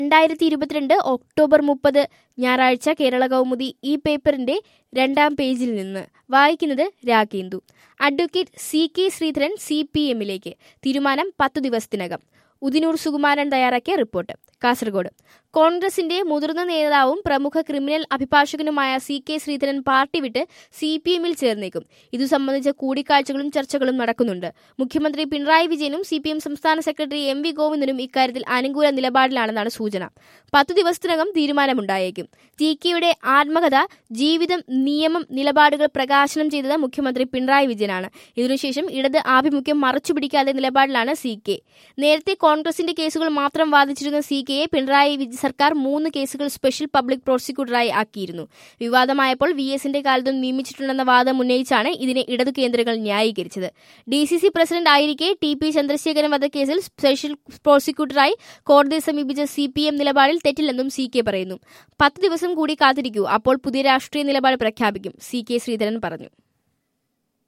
രണ്ടായിരത്തി ഇരുപത്തിരണ്ട് ഒക്ടോബർ മുപ്പത് ഞായറാഴ്ച കേരള കൗമുദി ഈ പേപ്പറിന്റെ രണ്ടാം പേജിൽ നിന്ന് വായിക്കുന്നത് Ragendu advocate C K Sreedharan C P എമ്മിലേക്ക് തീരുമാനം പത്തു ദിവസത്തിനകം ഉദിനൂർ സുകുമാരൻ തയ്യാറാക്കിയ റിപ്പോർട്ട് കാസർഗോഡ് കോൺഗ്രസിന്റെ മുതിർന്ന നേതാവും പ്രമുഖ ക്രിമിനൽ അഭിഭാഷകനുമായ സി കെ ശ്രീധരൻ പാർട്ടി വിട്ട് സി പി എമ്മിൽ ചേർന്നേക്കും ഇതു സംബന്ധിച്ച കൂടിക്കാഴ്ചകളും ചർച്ചകളും നടക്കുന്നുണ്ട് മുഖ്യമന്ത്രി പിണറായി വിജയനും സി പി എം സംസ്ഥാന സെക്രട്ടറി എം വി ഗോവിന്ദനും ഇക്കാര്യത്തിൽ അനുകൂല നിലപാടിലാണെന്നാണ് സൂചന പത്തു ദിവസത്തിനകം തീരുമാനമുണ്ടായേക്കും ടി കെയുടെ ആത്മകഥ ജീവിതം നിയമം നിലപാടുകൾ പ്രകാശനം ചെയ്തത് മുഖ്യമന്ത്രി പിണറായി വിജയനാണ് ഇതിനുശേഷം ഇടത് ആഭിമുഖ്യം മറച്ചുപിടിക്കാതെ നിലപാടിലാണ് സി കെ നേരത്തെ കോൺഗ്രസിന്റെ കേസുകൾ മാത്രം വാദിച്ചിരുന്ന സി കെയെ പിണറായി വിജ- സർക്കാർ മൂന്ന് കേസുകൾ സ്പെഷ്യൽ പബ്ലിക് പ്രോസിക്യൂട്ടറായി ആക്കിയിരുന്നു വിവാദമായപ്പോൾ വി എസിന്റെ കാലത്തും നിയമിച്ചിട്ടുണ്ടെന്ന വാദം ഉന്നയിച്ചാണ് ഇതിനെ ഇടതു കേന്ദ്രങ്ങൾ ന്യായീകരിച്ചത് ഡി സി സി പ്രസിഡന്റ് ആയിരിക്കെ ടി പി ചന്ദ്രശേഖരൻ വധക്കേസിൽ സ്പെഷ്യൽ പ്രോസിക്യൂട്ടറായി കോടതിയെ സമീപിച്ച സി പി എം നിലപാടിൽ തെറ്റില്ലെന്നും സി കെ പറയുന്നു പത്ത് ദിവസം കൂടി കാത്തിരിക്കൂ അപ്പോൾ പുതിയ രാഷ്ട്രീയ നിലപാട് പ്രഖ്യാപിക്കും സി കെ ശ്രീധരൻ പറഞ്ഞു